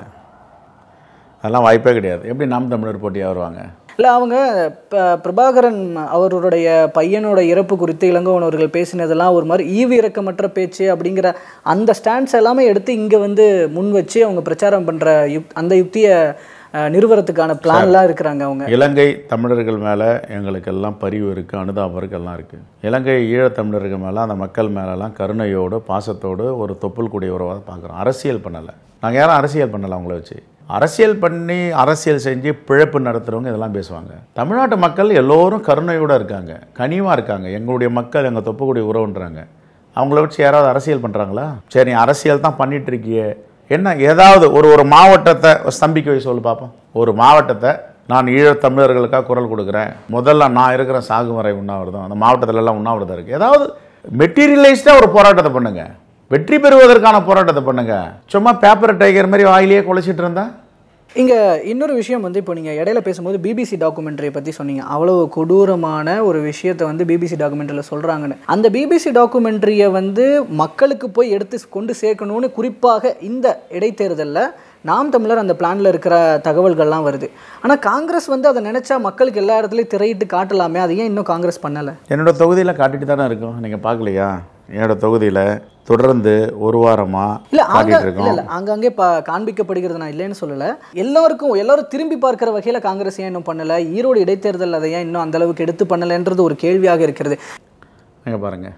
அதெல்லாம் வாய்ப்பே கிடையாது எப்படி நாம் தமிழர் போட்டியாக வருவாங்க இல்லை அவங்க ப- பிரபாகரன் அவருடைய பையனோட இறப்பு குறித்து இளங்கோவன் அவர்கள் பேசினதெல்லாம் ஒரு மாதிரி ஈவு இறக்கமற்ற பேச்சு அப்படிங்கிற அந்த ஸ்டாண்ட்ஸ் எல்லாமே எடுத்து இங்கே வந்து முன் வச்சு அவங்க பிரச்சாரம் பண்ணுற யுக் அந்த யுக்தியை அஹ், நிறுவறதுக்கான பிளான்லாம் இருக்கிறாங்க அவங்க இலங்கை தமிழர்கள் மேலே எங்களுக்கெல்லாம் பரிவு இருக்குது அனுதாபம் இருக்கு எல்லாம் இருக்குது இலங்கை ஈழத்தமிழர்கள் மேலே அந்த மக்கள் மேலெல்லாம் கருணையோடு பாசத்தோடு ஒரு தொப்புள் கூடிய உறவாக பார்க்குறோம் அரசியல் பண்ணலை நாங்கள் யாரும் அரசியல் பண்ணலை அவங்கள வச்சு அரசியல் பண்ணி அரசியல் செஞ்சு பிழைப்பு நடத்துகிறவங்க இதெல்லாம் பேசுவாங்க தமிழ்நாட்டு மக்கள் எல்லோரும் கருணையோடு இருக்காங்க கனிவாக இருக்காங்க எங்களுடைய மக்கள் எங்கள் தொப்புக்கூடிய உறவுன்றாங்க அவங்கள வச்சு யாராவது அரசியல் பண்ணுறாங்களா சரி நீ அரசியல் தான் பண்ணிட்டு இருக்கியே என்ன ஏதாவது ஒரு ஒரு மாவட்டத்தை ஸ்தம்பிக்க வை சொல்லு பார்ப்போம் ஒரு மாவட்டத்தை நான் ஈழத்தமிழர்களுக்காக குரல் கொடுக்குறேன் முதல்ல நான் இருக்கிற சாகுமறை உண்ணாவிரதம் அந்த மாவட்டத்துல எல்லாம் உண்ணாவிரதம் இருக்குது ஏதாவது மெட்டீரியலைஸ்டாக ஒரு போராட்டத்தை பண்ணுங்க வெற்றி பெறுவதற்கான போராட்டத்தை பண்ணுங்க சும்மா பேப்பர் டைகர் மாதிரி வாயிலேயே குலைச்சிட்டு இருந்தா இங்கே இன்னொரு விஷயம் வந்து இப்போ நீங்கள் இடையில பேசும்போது பிபிசி டாக்குமெண்ட்ரியை பற்றி சொன்னீங்க அவ்வளோ கொடூரமான ஒரு விஷயத்தை வந்து பிபிசி டாக்குமெண்ட்ரியில் சொல்கிறாங்கன்னு அந்த பிபிசி டாக்குமெண்ட்ரியை வந்து மக்களுக்கு போய் எடுத்து கொண்டு சேர்க்கணும்னு குறிப்பாக இந்த இடைத்தேர்தலில் நாம் தமிழர் அந்த பிளானில் இருக்கிற தகவல்கள்லாம் வருது ஆனால் காங்கிரஸ் வந்து அதை நினச்சா மக்களுக்கு எல்லா இடத்துலையும் திரையிட்டு காட்டலாமே அதை ஏன் இன்னும் காங்கிரஸ் பண்ணலை என்னோட தொகுதியில் காட்டிட்டு தானே இருக்கும் நீங்கள் பார்க்கலையா என்னோட தொகுதியில் தொடர்ந்து ஒரு வாரமாக இல்ல அங்க காட்டிட்டு இல்ல இருக்கோம் இல்ல அங்கங்கே பா காண்பிக்கப்படுகிறது நான் இல்லைன்னு சொல்லல எல்லாருக்கும் எல்லாரும் திரும்பி பார்க்கிற வகையில காங்கிரஸ் ஏன் இன்னும் பண்ணல ஈரோடு இடைத்தேர்தல் அதை ஏன் இன்னும் அந்த அளவுக்கு எடுத்து பண்ணலன்றது ஒரு கேள்வியாக இருக்கிறது நீங்கள் பாருங்கள்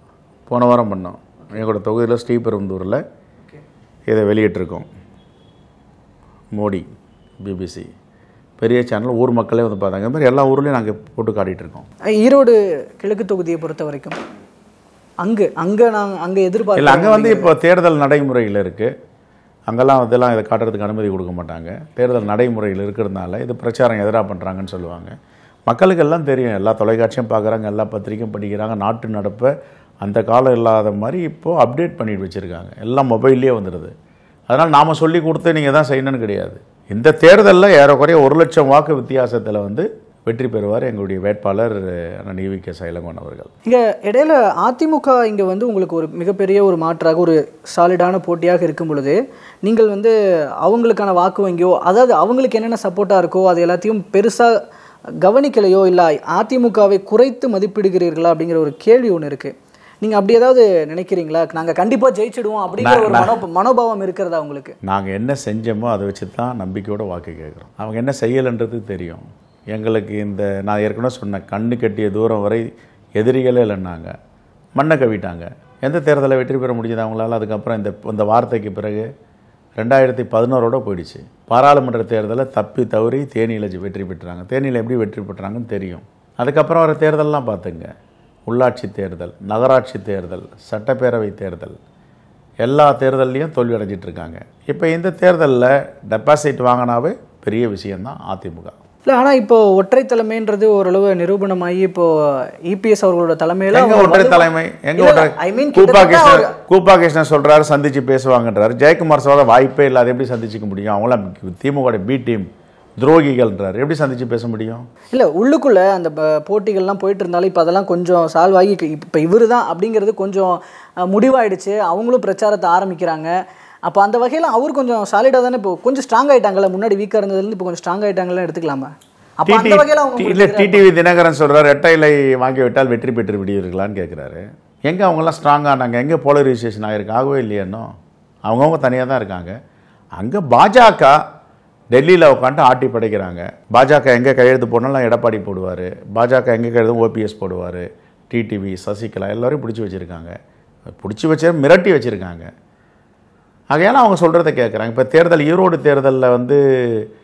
போன வாரம் பண்ணோம் எங்களோட தொகுதியில் ஸ்ரீபெரும்புதூரில் இதை வெளியிட்டிருக்கோம் மோடி பிபிசி பெரிய சேனல் ஊர் மக்களே வந்து பார்த்தாங்க இந்த மாதிரி எல்லா ஊர்லேயும் நாங்கள் போட்டு காட்டிகிட்டு இருக்கோம் ஈரோடு கிழக்கு தொகுதியை பொறுத்த வரைக்கும் அங்கு அங்க நாங்க அங்க இல்லை எதிர்பார்க்க அங்கே வந்து இப்போ தேர்தல் நடைமுறையில் இருக்குது அங்கெல்லாம் இதெல்லாம் இதை காட்டுறதுக்கு அனுமதி கொடுக்க மாட்டாங்க தேர்தல் நடைமுறையில் இருக்கிறதுனால இது பிரச்சாரம் எதிராக பண்ணுறாங்கன்னு சொல்லுவாங்க மக்களுக்கு எல்லாம் தெரியும் எல்லா தொலைக்காட்சியும் பார்க்குறாங்க எல்லா பத்திரிக்கையும் படிக்கிறாங்க நாட்டு நடப்பை அந்த காலம் இல்லாத மாதிரி இப்போது அப்டேட் பண்ணிட்டு வச்சுருக்காங்க எல்லாம் மொபைல்லே வந்துடுது அதனால் நாம் சொல்லி கொடுத்து நீங்கள் தான் செய்யணும்னு கிடையாது இந்த தேர்தலில் ஏறக்குறைய ஒரு லட்சம் வாக்கு வித்தியாசத்தில் வந்து வெற்றி பெறுவார் எங்களுடைய வேட்பாளர் அண்ணன் ஈவி கே சைலங்கோன் அவர்கள் இங்க இடையில அதிமுக இங்க வந்து உங்களுக்கு ஒரு மிகப்பெரிய ஒரு மாற்றாக ஒரு சாலிடான போட்டியாக இருக்கும் பொழுது நீங்கள் வந்து அவங்களுக்கான வாக்கு வங்கியோ அதாவது அவங்களுக்கு என்னென்ன சப்போர்ட்டாக இருக்கோ அது எல்லாத்தையும் பெருசா கவனிக்கலையோ இல்லை அதிமுகவை குறைத்து மதிப்பிடுகிறீர்களா அப்படிங்கிற ஒரு கேள்வி ஒன்று இருக்கு நீங்க அப்படி ஏதாவது நினைக்கிறீங்களா நாங்க கண்டிப்பா ஜெயிச்சிடுவோம் அப்படிங்கிற ஒரு மனோ மனோபாவம் இருக்கிறதா உங்களுக்கு நாங்கள் என்ன செஞ்சோமோ அதை வச்சு தான் நம்பிக்கையோட வாக்கு கேட்குறோம் அவங்க என்ன செய்யலைன்றது தெரியும் எங்களுக்கு இந்த நான் ஏற்கனவே சொன்னேன் கண்ணு கட்டிய தூரம் வரை எதிரிகளே இல்லைன்னாங்க மண்ணை கவிட்டாங்க எந்த தேர்தலில் வெற்றி பெற முடிஞ்சது அவங்களால அதுக்கப்புறம் இந்த இந்த வார்த்தைக்கு பிறகு ரெண்டாயிரத்தி பதினோரோட போயிடுச்சு பாராளுமன்ற தேர்தலில் தப்பி தவறி தேனியில் ஜெ- வெற்றி பெற்றாங்க தேனியில் எப்படி வெற்றி பெற்றாங்கன்னு தெரியும் அதுக்கப்புறம் வர தேர்தல்லாம் பார்த்துங்க உள்ளாட்சி தேர்தல் நகராட்சி தேர்தல் சட்டப்பேரவை தேர்தல் எல்லா தேர்தல்லையும் தோல்வி அடைஞ்சிட்டு இருக்காங்க இப்போ இந்த தேர்தலில் டெபாசிட் வாங்கினாவே பெரிய விஷயம்தான் அதிமுக இல்லை ஆனா இப்போ ஒற்றை தலைமைன்றது ஓரளவு நிரூபணமாகி இப்போ இபிஎஸ் அவர்களோட தலைமையில எங்க அவங்க ஒற்றை வந்து- தலைமை எங்க இல்ல, ஒற்றை I mean, கூப்பா கிட்டத்தட்ட கிருஷ்ணன் அவர்- கூப்பா கிருஷ்ணன் சொல்றாரு சந்திச்சு பேசுவாங்கன்றாரு ஜெயக்குமார் சோழ வாய்ப்பே இல்லை அதை எப்படி சந்திச்சுக்க முடியும் அவங்களாம் திமுக பி டீம் துரோகிகள்ன்றாரு எப்படி சந்திச்சு பேச முடியும் இல்ல உள்ளுக்குள்ள அந்த ப- போட்டிகள்லாம் போயிட்டு இருந்தாலும் இப்போ அதெல்லாம் கொஞ்சம் சால்வ் ஆகி இப்போ இவரு தான் அப்படிங்கிறது கொஞ்சம் அஹ், முடிவாயிடுச்சு அவங்களும் பிரச்சாரத்தை ஆரம்பிக்கிறாங்க அப்போ அந்த வகையில் அவர் கொஞ்சம் சாலிடாக தானே இப்போ கொஞ்சம் ஸ்ட்ராங் ஆயிட்டாங்கல்ல முன்னாடி வீக்காக இருந்ததுலேருந்து இப்போ கொஞ்சம் ஸ்ட்ராங் ஆயிட்டாங்கன்னு எடுத்துக்கலாமா அப்போ அந்த வகையில் அவங்க இல்லை டிடிவி தினகரன் சொல்றாரு ரெட்டை இலை வாங்கி விட்டால் வெற்றி பெற்று விடுவீர்களான்னு கேட்குறாரு எங்கே அவங்கெல்லாம் ஸ்ட்ராங் ஆனாங்க எங்கே போலரைசேஷன் ஆகிருக்கு ஆகவே இல்லையா இன்னும் அவங்கவுங்க தனியாக தான் இருக்காங்க அங்கே பாஜக டெல்லியில் உட்காந்து ஆட்டி படைக்கிறாங்க பாஜக எங்கே கையெழுத்து போனாலும் எடப்பாடி போடுவார் பாஜக எங்கே கையெழுத்து ஓபிஎஸ் போடுவார் டிடிவி சசிகலா எல்லாரையும் பிடிச்சி வச்சுருக்காங்க பிடிச்சி வச்சு மிரட்டி வச்சுருக்காங்க ஆகையால அவங்க சொல்கிறத கேட்குறாங்க இப்போ தேர்தல் ஈரோடு தேர்தலில் வந்து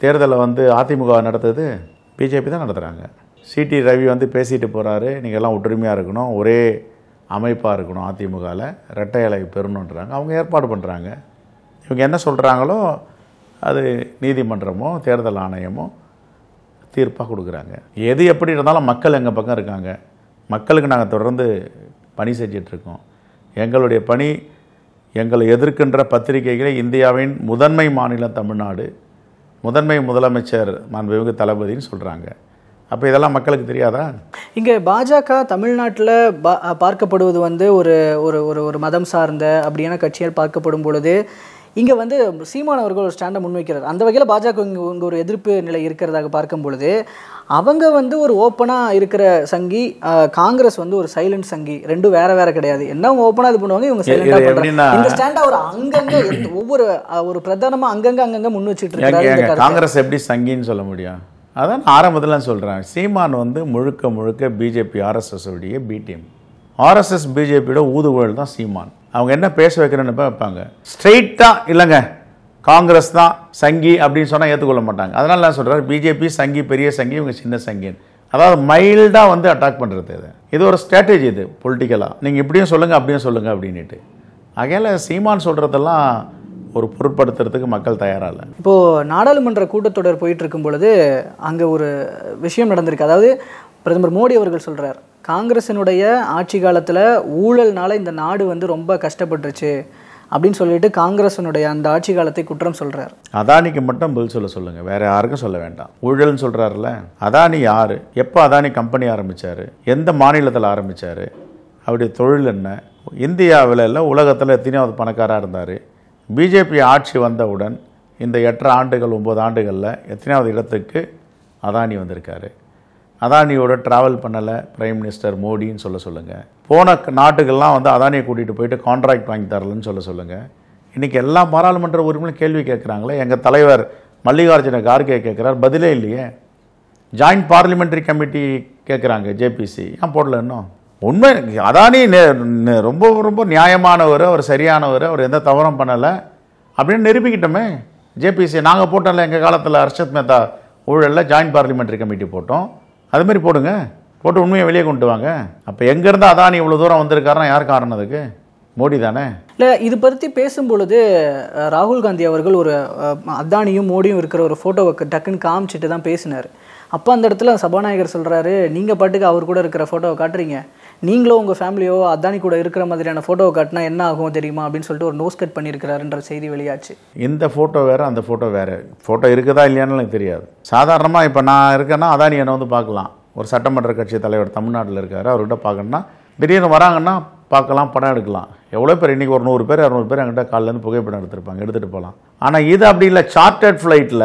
தேர்தலை வந்து அதிமுக நடத்துது பிஜேபி தான் நடத்துகிறாங்க சிடி ரவி வந்து பேசிட்டு போகிறாரு நீங்கள் எல்லாம் ஒற்றுமையாக இருக்கணும் ஒரே அமைப்பாக இருக்கணும் அதிமுகவில் இரட்டை இலை பெறணுன்றாங்க அவங்க ஏற்பாடு பண்ணுறாங்க இவங்க என்ன சொல்கிறாங்களோ அது நீதிமன்றமோ தேர்தல் ஆணையமோ தீர்ப்பாக கொடுக்குறாங்க எது எப்படி இருந்தாலும் மக்கள் எங்கள் பக்கம் இருக்காங்க மக்களுக்கு நாங்கள் தொடர்ந்து பணி செஞ்சிட்ருக்கோம் எங்களுடைய பணி எங்களை எதிர்க்கின்ற பத்திரிகைகளை இந்தியாவின் முதன்மை மாநிலம் தமிழ்நாடு முதன்மை முதலமைச்சர் மாண்புமிகு தளபதின்னு சொல்கிறாங்க அப்போ இதெல்லாம் மக்களுக்கு தெரியாதா இங்கே பாஜக தமிழ்நாட்டில் பா பார்க்கப்படுவது வந்து ஒரு ஒரு ஒரு ஒரு மதம் சார்ந்த அப்படியான கட்சியால் பார்க்கப்படும் பொழுது இங்கே வந்து சீமான் அவர்கள் ஒரு ஸ்டாண்டை முன்வைக்கிறார் அந்த வகையில் பாஜக இங்கே இங்கே ஒரு எதிர்ப்பு நிலை இருக்கிறதாக பார்க்கும் பொழுது அவங்க வந்து ஒரு ஓப்பனாக இருக்கிற சங்கி ஆஹ், காங்கிரஸ் வந்து ஒரு சைலண்ட் சங்கி ரெண்டும் வேற வேற கிடையாது என்ன அவங்க ஓப்பனாக இது பண்ணுவாங்க இவங்க இது சைலண்டாக எப்படின்னா- பண்ணுறாங்க இந்த ஸ்டாண்டை ஒரு அங்கங்கே எந்த- ஒவ்வொரு ஆஹ், ஒரு பிரதானமாக அங்கங்கே அங்கங்கே முன் வச்சுட்டு ஏங்க இருக்காரு இந்த ஏங்க கருத்தை. காங்கிரஸ் எப்படி சங்கின்னு சொல்ல முடியும் அதான் நான் ஆரம்பத்தில் சொல்கிறேன் சீமான் வந்து முழுக்க முழுக்க பிஜேபி ஆர்எஸ்எஸ் உடைய பி டீம் ஆர்எஸ்எஸ் பிஜேபியோட ஊதுகுழல் தான் சீமான் அவங்க என்ன பேச வைக்கிறேன்னு வைப்பாங்க ஸ்ட்ரெயிட்டாக இல்லைங்க காங்கிரஸ் தான் சங்கி அப்படின்னு சொன்னால் ஏற்றுக்கொள்ள மாட்டாங்க அதனால நான் சொல்கிறேன் பிஜேபி சங்கி பெரிய சங்கி இவங்க சின்ன சங்கின்னு அதாவது மைல்டாக வந்து அட்டாக் பண்ணுறது இது இது ஒரு ஸ்ட்ராட்டஜி இது பொலிட்டிக்கலாக நீங்கள் இப்படியும் சொல்லுங்கள் அப்படியும் சொல்லுங்கள் அப்படின்ட்டு ஆகையால சீமான் சொல்கிறதெல்லாம் ஒரு பொருட்படுத்துறதுக்கு மக்கள் தயாராக இல்லை இப்போது நாடாளுமன்ற கூட்டத்தொடர் போயிட்டு இருக்கும் பொழுது அங்கே ஒரு விஷயம் நடந்திருக்கு அதாவது பிரதமர் மோடி அவர்கள் சொல்கிறார் காங்கிரசினுடைய ஆட்சி காலத்தில் ஊழல்னால இந்த நாடு வந்து ரொம்ப கஷ்டப்பட்டுருச்சு அப்படின்னு சொல்லிட்டு காங்கிரசினுடைய அந்த ஆட்சி காலத்தை குற்றம் சொல்கிறார் அதானிக்கு மட்டும் பில் சொல்ல சொல்லுங்க வேற யாருக்கும் சொல்ல வேண்டாம் ஊழல்னு சொல்றாருல அதானி யாரு எப்போ அதானி கம்பெனி ஆரம்பிச்சாரு எந்த மாநிலத்தில் ஆரம்பிச்சாரு அவருடைய தொழில் என்ன இந்தியாவில் இல்லை உலகத்தில் எத்தனையாவது பணக்காராக இருந்தார் பிஜேபி ஆட்சி வந்தவுடன் இந்த எட்டரை ஆண்டுகள் ஒம்பது ஆண்டுகளில் எத்தனையாவது இடத்துக்கு அதானி வந்திருக்காரு அதானியோட ட்ராவல் பண்ணலை பிரைம் மினிஸ்டர் மோடின்னு சொல்ல சொல்லுங்கள் போன க- நாட்டுக்கெல்லாம் வந்து அதானியை கூட்டிகிட்டு போயிட்டு கான்ட்ராக்ட் வாங்கி தரலன்னு சொல்ல சொல்லுங்கள் இன்றைக்கி எல்லா பாராளுமன்ற உறுப்பினரும் கேள்வி கேட்குறாங்களே எங்கள் தலைவர் மல்லிகார்ஜுன கார்கே கேட்குறார் பதிலே இல்லையே ஜாயிண்ட் பார்லிமெண்ட்ரி கமிட்டி கேட்குறாங்க ஜேபிசி ஏன் போடல இன்னும் உண்மை அதானி நெ- நெ- ரொம்ப ரொம்ப நியாயமானவர் அவர் சரியானவர் அவர் எந்த தவறும் பண்ணலை அப்படின்னு நிரூபிக்கிட்டோமே ஜேபிசி நாங்கள் போட்டோம்ல எங்கள் காலத்தில் ஹர்ஷத் மேத்தா ஊழலில் ஜாயிண்ட் பார்லிமெண்ட்ரி கமிட்டி போட்டோம் அது மாதிரி போடுங்க போட்டு உண்மையை வெளியே கொண்டு வாங்க அப்போ எங்கேருந்து அதானி இவ்வளோ தூரம் வந்திருக்காருன்னா யார் காரணம் அதுக்கு மோடி தானே இல்லை இது பற்றி பேசும்பொழுது அஹ், ராகுல் காந்தி அவர்கள் ஒரு அஹ், அதானியும் மோடியும் இருக்கிற ஒரு ஃபோட்டோவை டக்குன்னு காமிச்சிட்டு தான் பேசினார் அப்போ அந்த இடத்துல சபாநாயகர் சொல்கிறாரு நீங்கள் பாட்டுக்கு அவர் கூட இருக்கிற ஃபோட்டோவை காட்டுறீங்க நீங்களும் உங்கள் ஃபேமிலியோ அதானி கூட இருக்கிற மாதிரியான ஃபோட்டோவை காட்டினா என்ன ஆகும் தெரியுமா அப்படின்னு சொல்லிட்டு ஒரு நோஸ் கட் பண்ணியிருக்கிறாருன்ற செய்தி வெளியாச்சு இந்த ஃபோட்டோ வேறு அந்த ஃபோட்டோ வேறு ஃபோட்டோ இருக்குதா இல்லையான்னு எனக்கு தெரியாது சாதாரணமாக இப்போ நான் இருக்கேன்னா அதானி என்னை வந்து பார்க்கலாம் ஒரு சட்டமன்ற கட்சி தலைவர் தமிழ்நாட்டில் இருக்காரு அவர்கிட்ட பார்க்கணுன்னா திடீர்னு வராங்கன்னா பார்க்கலாம் படம் எடுக்கலாம் எவ்வளோ பேர் இன்றைக்கி ஒரு நூறு பேர் இரநூறு பேர் என்கிட்ட காலிலேருந்து புகைப்படம் எடுத்திருப்பாங்க எடுத்துகிட்டு போகலாம் ஆனால் இது அப்படி இல்லை சார்ட்டர்ட் ஃப்ளைட்டில்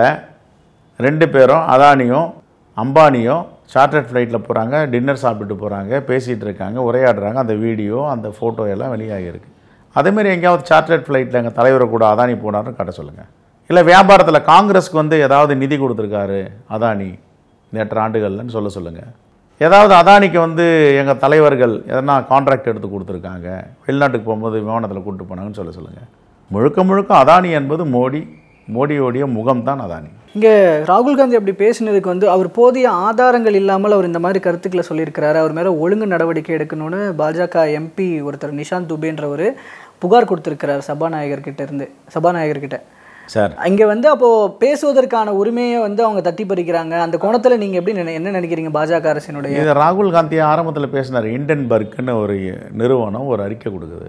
ரெண்டு பேரும் அதானியும் அம்பானியும் சார்ட்டர்ட் ஃப்ளைட்டில் போகிறாங்க டின்னர் சாப்பிட்டுட்டு போகிறாங்க பேசிகிட்டு இருக்காங்க உரையாடுறாங்க அந்த வீடியோ அந்த ஃபோட்டோ எல்லாம் வெளியாகிருக்கு அதேமாரி எங்கேயாவது சார்ட்டர்ட் ஃப்ளைட்டில் எங்கள் தலைவரை கூட அதானி போனார்னு காட்ட சொல்லுங்கள் இல்லை வியாபாரத்தில் காங்கிரஸ்க்கு வந்து ஏதாவது நிதி கொடுத்துருக்காரு அதானி நேற்று ஆண்டுகள்னு சொல்ல சொல்லுங்கள் ஏதாவது அதானிக்கு வந்து எங்கள் தலைவர்கள் எதனா கான்ட்ராக்ட் எடுத்து கொடுத்துருக்காங்க வெளிநாட்டுக்கு போகும்போது விமானத்தில் கூப்பிட்டு போனாங்கன்னு சொல்ல சொல்லுங்கள் முழுக்க முழுக்க அதானி என்பது மோடி மோடியோடைய முகம்தான் அதானி இங்கே ராகுல் காந்தி அப்படி பேசினதுக்கு வந்து அவர் போதிய ஆதாரங்கள் இல்லாமல் அவர் இந்த மாதிரி கருத்துக்களை சொல்லியிருக்கிறாரு அவர் மேலே ஒழுங்கு நடவடிக்கை எடுக்கணும்னு பாஜக எம்பி ஒருத்தர் நிஷாந்த் துபேன்றவர் புகார் கொடுத்துருக்கிறார் சபாநாயகர் கிட்ட இருந்து சபாநாயகர் கிட்ட சார் இங்கே வந்து அப்போ பேசுவதற்கான உரிமையை வந்து அவங்க தட்டி பறிக்கிறாங்க அந்த கோணத்தில் நீங்கள் எப்படி நினை- என்ன நினைக்கிறீங்க பாஜக அரசினுடைய இது ராகுல் காந்தி ஆரம்பத்தில் பேசினார் இண்டன்பர்க்னு ஒரு நிறுவனம் ஒரு அறிக்கை கொடுக்குது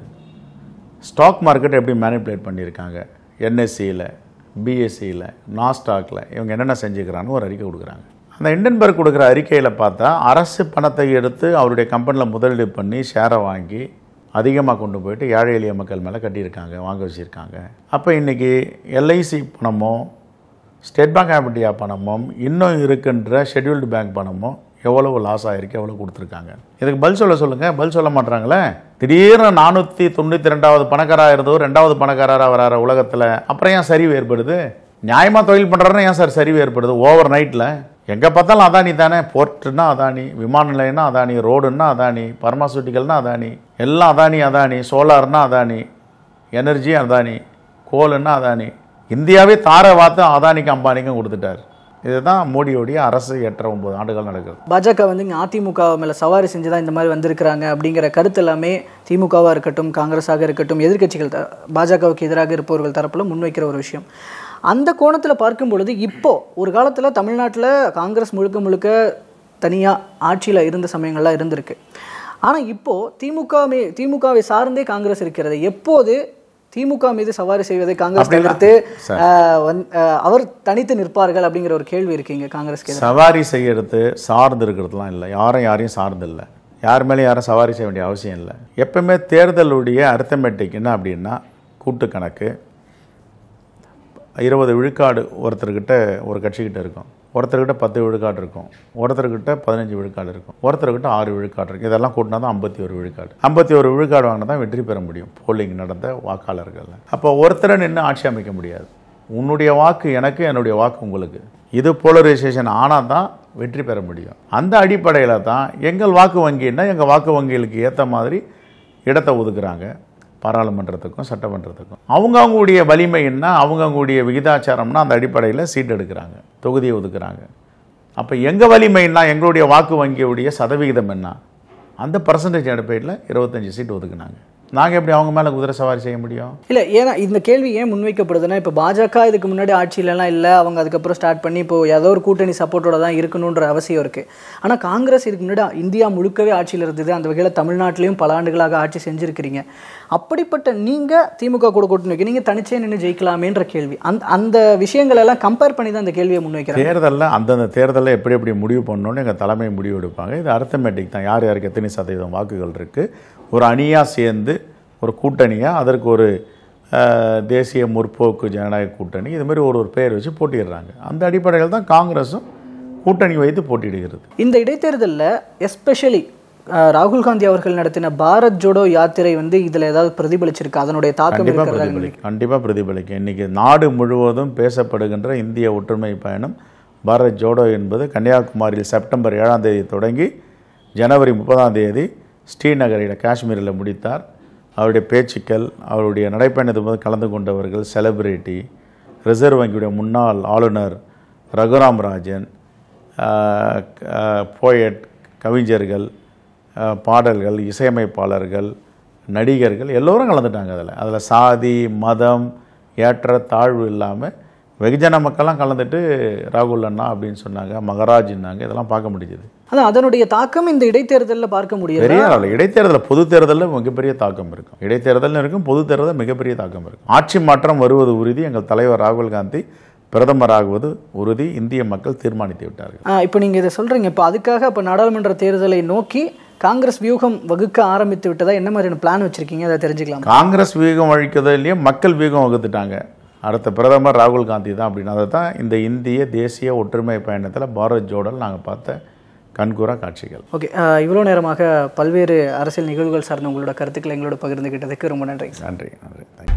ஸ்டாக் மார்க்கெட் எப்படி மேனிப்புலேட் பண்ணியிருக்காங்க என்எஸ்சியில் பிஎஸ்சியில் நாஸ்டாக்கில் இவங்க என்னென்ன செஞ்சுக்கிறான்னு ஒரு அறிக்கை கொடுக்குறாங்க அந்த இண்டன்பர்க் கொடுக்குற அறிக்கையில் பார்த்தா அரசு பணத்தை எடுத்து அவருடைய கம்பெனியில் முதலீடு பண்ணி ஷேரை வாங்கி அதிகமாக கொண்டு போயிட்டு ஏழை எளிய மக்கள் மேலே கட்டியிருக்காங்க வாங்க வச்சுருக்காங்க அப்போ இன்றைக்கி எல்ஐசி பணமோ ஸ்டேட் பேங்க் ஆஃப் இந்தியா பணமும் இன்னும் இருக்கின்ற ஷெட்யூல்டு பேங்க் பணமும் எவ்வளவு லாஸ் ஆகிருக்கு எவ்வளோ கொடுத்துருக்காங்க இதுக்கு பதில் சொல்ல சொல்லுங்கள் பதில் சொல்ல மாட்றாங்களே திடீர்னு நானூற்றி தொண்ணூற்றி ரெண்டாவது பணக்காராக இருந்தவர் ரெண்டாவது பணக்காரராக வராற உலகத்தில் அப்புறம் ஏன் சரிவு ஏற்படுது நியாயமாக தொழில் பண்ணுறாருன்னா ஏன் சார் சரிவு ஏற்படுது ஓவர் நைட்டில் எங்கே பார்த்தாலும் அதானி தானே போர்ட்டுன்னா அதானி விமான நிலையம்னா அதானி ரோடுன்னா அதானி பார்மாசூட்டிக்கல்னா அதானி எல்லாம் அதானி அதானி சோலார்னா அதானி எனர்ஜி அதானி கோலுன்னா அதானி இந்தியாவே தார வார்த்தை அதானிக்கும் அம்பானிக்கும் கொடுத்துட்டார் இதுதான் மோடியோடைய அரசு எட்டரை ஒன்பது ஆண்டுகள் நடக்குது பாஜக வந்து இங்கே அதிமுக மேலே சவாரி செஞ்சு தான் இந்த மாதிரி வந்திருக்கிறாங்க அப்படிங்கிற கருத்து எல்லாமே திமுகவாக இருக்கட்டும் காங்கிரஸாக இருக்கட்டும் எதிர்க்கட்சிகள் த பாஜகவுக்கு எதிராக இருப்பவர்கள் தரப்பில் முன்வைக்கிற ஒரு விஷயம் அந்த கோணத்தில் பார்க்கும் பொழுது இப்போ ஒரு காலத்தில் தமிழ்நாட்டில் காங்கிரஸ் முழுக்க முழுக்க தனியாக ஆட்சியில் இருந்த சமயங்கள்லாம் இருந்திருக்கு ஆனால் இப்போது திமுக மே திமுகவை சார்ந்தே காங்கிரஸ் இருக்கிறது எப்போது திமுக மீது சவாரி செய்வதை காங்கிரஸ் அப்படிலாம் தவிர்த்து ஆஹ், வந்து- ஆஹ், அவர் தனித்து நிற்பார்கள் அப்படிங்கிற ஒரு கேள்வி இருக்கீங்க காங்கிரஸ்க்கு எதிராக. சவாரி செய்யறது சார்ந்து இருக்கிறதுலாம் இல்லை யாரும் யாரையும் சார்ந்து இல்லை யார் மேலேயும் யாரும் சவாரி செய்ய வேண்டிய அவசியம் இல்லை எப்பவுமே தேர்தலுடைய அர்த்தமேட்டிக் என்ன அப்படின்னா கூட்டு கணக்கு இருபது விழுக்காடு ஒருத்தர்கிட்ட ஒரு கட்சிக்கிட்ட இருக்கும் ஒருத்தர்கிட்ட பத்து விழுக்காடு இருக்கும் ஒருத்தர்கிட்ட பதினஞ்சு விழுக்காடு இருக்கும் ஒருத்தர்கிட்ட ஆறு விழுக்காடு இருக்கும் இதெல்லாம் கூட்டினா தான் ஐம்பத்தி ஒரு விழுக்காடு ஐம்பத்தி ஒரு விழுக்காடு வாங்கினா தான் வெற்றி பெற முடியும் போலிங் நடந்த வாக்காளர்கள் அப்போ ஒருத்தரை நின்று ஆட்சி அமைக்க முடியாது உன்னுடைய வாக்கு எனக்கு என்னுடைய வாக்கு உங்களுக்கு இது போலரைசேஷன் ஆனால் தான் வெற்றி பெற முடியும் அந்த அடிப்படையில் தான் எங்கள் வாக்கு வங்கின்னா எங்கள் வாக்கு வங்கிகளுக்கு ஏற்ற மாதிரி இடத்தை ஒதுக்குறாங்க பாராளுமன்றத்துக்கும் சட்டமன்றத்துக்கும் அவங்கவுங்களுடைய வலிமைன்னா அவங்கவுங்களுடைய விகிதாச்சாரம்னா அந்த அடிப்படையில் சீட் எடுக்கிறாங்க தொகுதியை ஒதுக்குறாங்க அப்போ எங்கள் வலிமைன்னா எங்களுடைய வாக்கு வங்கியுடைய சதவிகிதம் என்ன அந்த பர்சன்டேஜ் அடிப்படையில் இருபத்தஞ்சி சீட் ஒதுக்குனாங்க நாங்கள் எப்படி அவங்க மேலே குதிரை சவாரி செய்ய முடியும் இல்லை ஏன்னா இந்த கேள்வி ஏன் முன்வைக்கப்படுதுன்னா இப்போ பாஜக இதுக்கு முன்னாடி ஆட்சியிலலாம் இல்லை அவங்க அதுக்கப்புறம் ஸ்டார்ட் பண்ணி இப்போ ஏதோ ஒரு கூட்டணி சப்போர்ட்டோட தான் இருக்கணுன்ற அவசியம் இருக்குது ஆனால் காங்கிரஸ் இதுக்கு முன்னாடி இந்தியா முழுக்கவே ஆட்சியில் இருந்தது அந்த வகையில் தமிழ்நாட்டிலையும் பல ஆண்டுகளாக ஆட்சி செஞ்சுருக்கிறீங்க அப்படிப்பட்ட நீங்கள் திமுக கூட கூட்டணி வைக்க நீங்கள் தனிச்சே நின்று ஜெயிக்கலாமேன்ற கேள்வி அந்த அந்த விஷயங்கள் எல்லாம் கம்பேர் பண்ணி தான் இந்த கேள்வியை முன்வைக்கிறாங்க தேர்தலில் அந்தந்த தேர்தலில் எப்படி எப்படி முடிவு பண்ணணும்னு எங்கள் தலைமை முடிவு எடுப்பாங்க இது அர்த்தமேட்டிக் தான் யார் யாருக்கு எத்தனை சதவீதம் வாக்குகள் இருக்குது ஒரு அணியாக சேர்ந்து ஒரு கூட்டணியாக அதற்கு ஒரு அஹ், தேசிய முற்போக்கு ஜனநாயக கூட்டணி இது மாதிரி ஒரு ஒரு பெயர் வச்சு போட்டிடுறாங்க அந்த அடிப்படையில் தான் காங்கிரஸும் கூட்டணி வைத்து போட்டியிடுகிறது இந்த இடைத்தேர்தலில் எஸ்பெஷலி ராகுல் காந்தி அவர்கள் நடத்தின பாரத் ஜோடோ யாத்திரை வந்து இதில் ஏதாவது பிரதிபலிச்சிருக்கு அதனுடைய தாக்கம் கண்டிப்பாக இருக்கிறதா பிரதிபலிக்கும் கண்டிப்பாக பிரதிபலிக்கும் இன்றைக்கி நாடு முழுவதும் பேசப்படுகின்ற இந்திய ஒற்றுமை பயணம் பாரத் ஜோடோ என்பது கன்னியாகுமரியில் செப்டம்பர் ஏழாம் தேதி தொடங்கி ஜனவரி முப்பதாம் தேதி ஸ்ரீநகரில் காஷ்மீரில் முடித்தார் அவருடைய பேச்சுக்கள் அவருடைய நடைப்பயணத்தின் போது கலந்து கொண்டவர்கள் செலிபிரிட்டி ரிசர்வ் வங்கியுடைய முன்னாள் ஆளுநர் ரகுராம் ராஜன் போயட் கவிஞர்கள் ஆஹ், பாடல்கள் இசையமைப்பாளர்கள் நடிகர்கள் எல்லோரும் கலந்துட்டாங்க அதில் அதில் சாதி மதம் ஏற்ற தாழ்வு இல்லாமல் வெகுஜன மக்கள்லாம் கலந்துட்டு ராகுல் அண்ணா அப்படின்னு சொன்னாங்க மகராஜ்னாங்க இதெல்லாம் பார்க்க முடிஞ்சது அதான் அதனுடைய தாக்கம் இந்த இடைத்தேர்தலில் பார்க்க முடியுது பெரிய அளவில் இடைத்தேர்தல் பொது தேர்தலில் மிகப்பெரிய தாக்கம் இருக்கும் இடைத்தேர்தல் இருக்கும் பொது தேர்தலில் மிகப்பெரிய தாக்கம் இருக்கும் ஆட்சி மாற்றம் வருவது உறுதி எங்கள் தலைவர் ராகுல் காந்தி பிரதமராகுவது உறுதி இந்திய மக்கள் தீர்மானித்து விட்டார்கள் இப்போ நீங்கள் இதை சொல்கிறீங்க இப்போ அதுக்காக இப்போ நாடாளுமன்ற தேர்தலை நோக்கி காங்கிரஸ் வியூகம் வகுக்க ஆரம்பித்து விட்டதா என்ன மாதிரியான பிளான் வச்சிருக்கீங்க அதை தெரிஞ்சுக்கலாம் காங்கிரஸ் வீகம் அழிக்கிறதுலேயே மக்கள் வீகம் வகுத்துட்டாங்க அடுத்த பிரதமர் ராகுல் காந்தி தான் அப்படின்னு அதை தான் இந்த இந்திய தேசிய ஒற்றுமை பயணத்தில் பாரத் ஜோடல் நாங்கள் பார்த்த கண்கூரா காட்சிகள் ஓகே இவ்வளோ நேரமாக பல்வேறு அரசியல் நிகழ்வுகள் சார்ந்த உங்களோட கருத்துக்களை எங்களோட பகிர்ந்துக்கிட்டதுக்கு ரொம்ப நன்றி நன்றி நன்றி தேங்க்யூ